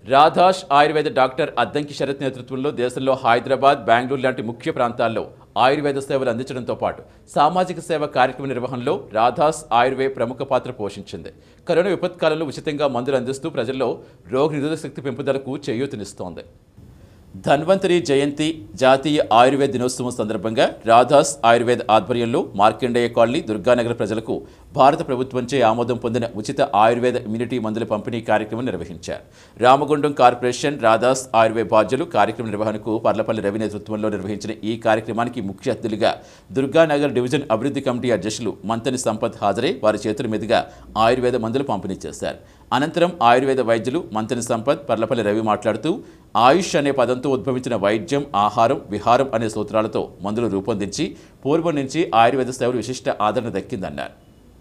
రాధాష్ ఆయుర్వేద డాక్టర్ అద్దంకి శరత్ నేతృత్వంలో దేశంలో హైదరాబాద్ బెంగళూరు లాంటి ముఖ్య ప్రాంతాల్లో ఆయుర్వేద సేవలు అందించడంతో పాటు సామాజిక సేవ కార్యక్రమ నిర్వహణలో రాధాస్ ఆయుర్వే ప్రముఖ పాత్ర పోషించింది కరోనా విపత్కాలంలో ఉచితంగా మందులు అందిస్తూ ప్రజల్లో రోగ నిరోధక శక్తి పెంపుదలకు చేయూతనిస్తోంది ధన్వంతరి జయంతి జాతీయ ఆయుర్వేద దినోత్సవం సందర్భంగా రాధాస్ ఆయుర్వేద ఆధ్వర్యంలో మార్కండేయ కాలనీ దుర్గానగర్ ప్రజలకు భారత ప్రభుత్వంచే ఆమోదం పొందిన ఉచిత ఆయుర్వేద ఇమ్యూనిటీ మందుల పంపిణీ కార్యక్రమం నిర్వహించారు రామగుండం కార్పొరేషన్ రాధాస్ ఆయుర్వేద బాధ్యులు కార్యక్రమ నిర్వహణకు పర్లపల్లి రవి నేతృత్వంలో నిర్వహించిన ఈ కార్యక్రమానికి ముఖ్య అతిథులుగా దుర్గానగర్ డివిజన్ అభివృద్ధి కమిటీ అధ్యక్షులు మంతని సంపత్ హాజరై వారి చేతుల మీదుగా ఆయుర్వేద మందులు పంపిణీ చేశారు అనంతరం ఆయుర్వేద వైద్యులు మంతని సంపత్ పర్లపల్లి రవి మాట్లాడుతూ ఆయుష్ అనే పదంతో ఉద్భవించిన వైద్యం ఆహారం విహారం అనే సూత్రాలతో మందులు రూపొందించి పూర్వం నుంచి ఆయుర్వేద సేవలు విశిష్ట ఆదరణ దక్కిందన్నారు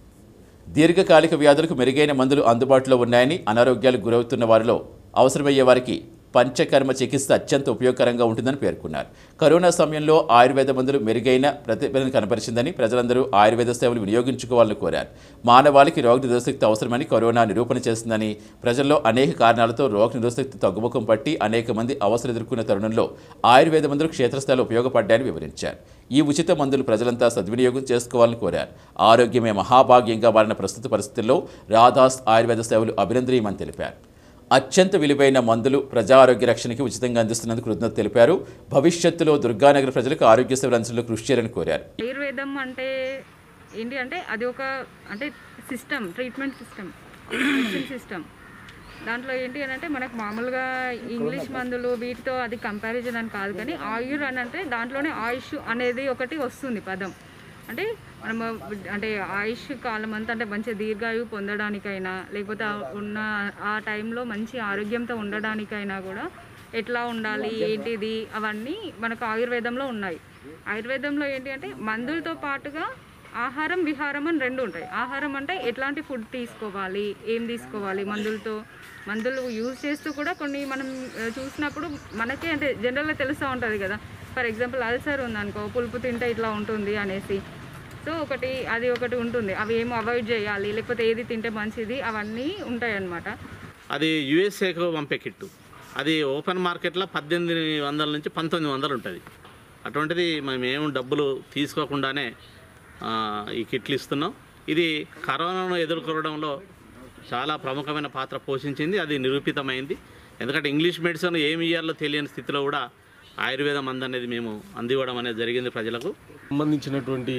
దీర్ఘకాలిక వ్యాధులకు మెరుగైన మందులు అందుబాటులో ఉన్నాయని అనారోగ్యాలకు గురవుతున్న వారిలో అవసరమయ్యే వారికి పంచకర్మ చికిత్స అత్యంత ఉపయోగకరంగా ఉంటుందని పేర్కొన్నారు కరోనా సమయంలో ఆయుర్వేద మందులు మెరుగైన ప్రతిఫలను కనపరిచిందని ప్రజలందరూ ఆయుర్వేద సేవలు వినియోగించుకోవాలని కోరారు మానవాళికి రోగ నిరోధశక్తి అవసరమని కరోనా నిరూపణ చేసిందని ప్రజల్లో అనేక కారణాలతో రోగ నిరోధశక్తి తగ్గుముఖం పట్టి అనేక మంది అవసరం ఎదుర్కొన్న తరుణంలో ఆయుర్వేద మందులు క్షేత్రస్థాయిలో ఉపయోగపడ్డాయని వివరించారు ఈ ఉచిత మందులు ప్రజలంతా సద్వినియోగం చేసుకోవాలని కోరారు ఆరోగ్యమే మహాభాగ్యంగా మారిన ప్రస్తుత పరిస్థితుల్లో రాధాస్ ఆయుర్వేద సేవలు అభినందనీయమని తెలిపారు అత్యంత విలువైన మందులు ప్రజా ఆరోగ్య రక్షణకి ఉచితంగా అందిస్తున్నందుకు కృతజ్ఞత తెలిపారు భవిష్యత్తులో దుర్గానగర్ ప్రజలకు ఆరోగ్య సేవలు అందించడంలో కృషి చేయాలని కోరారు ఆయుర్వేదం అంటే ఏంటి అంటే అది ఒక అంటే సిస్టమ్ ట్రీట్మెంట్ సిస్టమ్ సిస్టమ్ దాంట్లో ఏంటి అని అంటే మనకు మామూలుగా ఇంగ్లీష్ మందులు వీటితో అది కంపారిజన్ అని కాదు కానీ ఆయుర్ అని అంటే దాంట్లోనే ఆయుష్ అనేది ఒకటి వస్తుంది పదం అంటే మనము అంటే ఆయుష్ కాలం అంతా అంటే మంచి దీర్ఘాయువు పొందడానికైనా లేకపోతే ఆ ఉన్న ఆ టైంలో మంచి ఆరోగ్యంతో ఉండడానికైనా కూడా ఎట్లా ఉండాలి ఏంటిది అవన్నీ మనకు ఆయుర్వేదంలో ఉన్నాయి ఆయుర్వేదంలో ఏంటి అంటే మందులతో పాటుగా ఆహారం విహారం అని రెండు ఉంటాయి ఆహారం అంటే ఎట్లాంటి ఫుడ్ తీసుకోవాలి ఏం తీసుకోవాలి మందులతో మందులు యూజ్ చేస్తూ కూడా కొన్ని మనం ఆ, చూసినప్పుడు మనకే అంటే జనరల్గా తెలుస్తూ ఉంటుంది కదా ఫర్ ఎగ్జాంపుల్ అల్సర్ ఉందనుకో పులుపు తింటే ఇట్లా ఉంటుంది అనేసి సో ఒకటి అది ఒకటి ఉంటుంది అవి ఏమో అవాయిడ్ చేయాలి లేకపోతే ఏది తింటే మంచిది అవన్నీ ఉంటాయి అన్నమాట అది యుఎస్ఏకు పంపే కిట్టు అది ఓపెన్ మార్కెట్లో పద్దెనిమిది వందల నుంచి పంతొమ్మిది వందలు ఉంటుంది అటువంటిది మేము ఏం డబ్బులు తీసుకోకుండానే ఆ, ఈ కిట్లు ఇస్తున్నాం ఇది కరోనాను ఎదుర్కోవడంలో చాలా ప్రముఖమైన పాత్ర పోషించింది అది నిరూపితమైంది ఎందుకంటే ఇంగ్లీష్ మెడిసిన్ ఏమి ఇయ్యాలో తెలియని స్థితిలో కూడా ఆయుర్వేద మందు అనేది మేము అందివ్వడం అనేది జరిగింది ప్రజలకు సంబంధించినటువంటి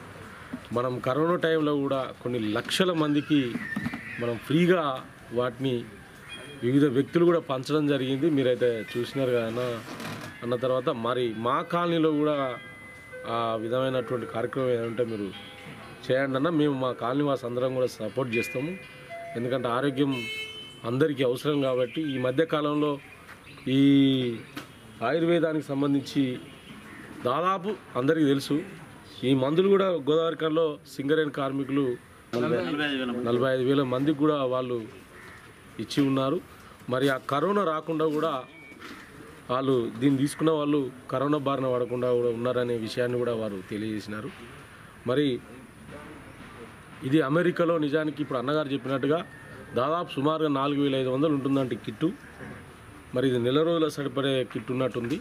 మనం కరోనా టైంలో కూడా కొన్ని లక్షల మందికి మనం ఫ్రీగా వాటిని వివిధ వ్యక్తులు కూడా పంచడం జరిగింది మీరైతే చూసినారు కదా అన్న అన్న తర్వాత మరి మా కాలనీలో కూడా ఆ విధమైనటువంటి కార్యక్రమం ఏదంటే మీరు చేయండి అన్న మేము మా కాలనీ వాసు అందరం కూడా సపోర్ట్ చేస్తాము ఎందుకంటే ఆరోగ్యం అందరికీ అవసరం కాబట్టి ఈ మధ్య కాలంలో ఈ ఆయుర్వేదానికి సంబంధించి దాదాపు అందరికీ తెలుసు ఈ మందులు కూడా గోదావరి కల్లో సింగరేణి కార్మికులు నలభై ఐదు వేల మందికి కూడా వాళ్ళు ఇచ్చి ఉన్నారు మరి ఆ కరోనా రాకుండా కూడా వాళ్ళు దీన్ని తీసుకున్న వాళ్ళు కరోనా బారిన పడకుండా కూడా ఉన్నారనే విషయాన్ని కూడా వారు తెలియజేసినారు మరి ఇది అమెరికాలో నిజానికి ఇప్పుడు అన్నగారు చెప్పినట్టుగా దాదాపు సుమారుగా నాలుగు వేల ఐదు వందలు ఉంటుందంటే కిట్టు మరి ఇది నెల రోజుల సరిపడే కిట్ ఉన్నట్టుంది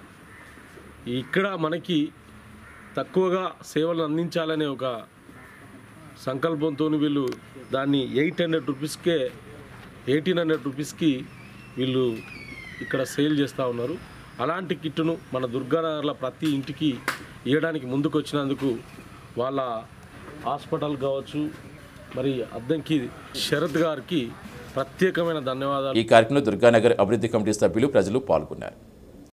ఇక్కడ మనకి తక్కువగా సేవలు అందించాలనే ఒక సంకల్పంతో వీళ్ళు దాన్ని ఎయిట్ హండ్రెడ్ రూపీస్కే ఎయిటీన్ హండ్రెడ్ రూపీస్కి వీళ్ళు ఇక్కడ సేల్ చేస్తూ ఉన్నారు అలాంటి కిట్టును మన దుర్గానగర్లో ప్రతి ఇంటికి ఇవ్వడానికి ముందుకు వచ్చినందుకు వాళ్ళ హాస్పిటల్ కావచ్చు మరి అద్దంకి శరత్ గారికి ప్రత్యేకమైన ధన్యవాదాలు ఈ కార్యక్రమంలో దుర్గానగర్ అభివృద్ధి కమిటీ సభ్యులు ప్రజలు పాల్గొన్నారు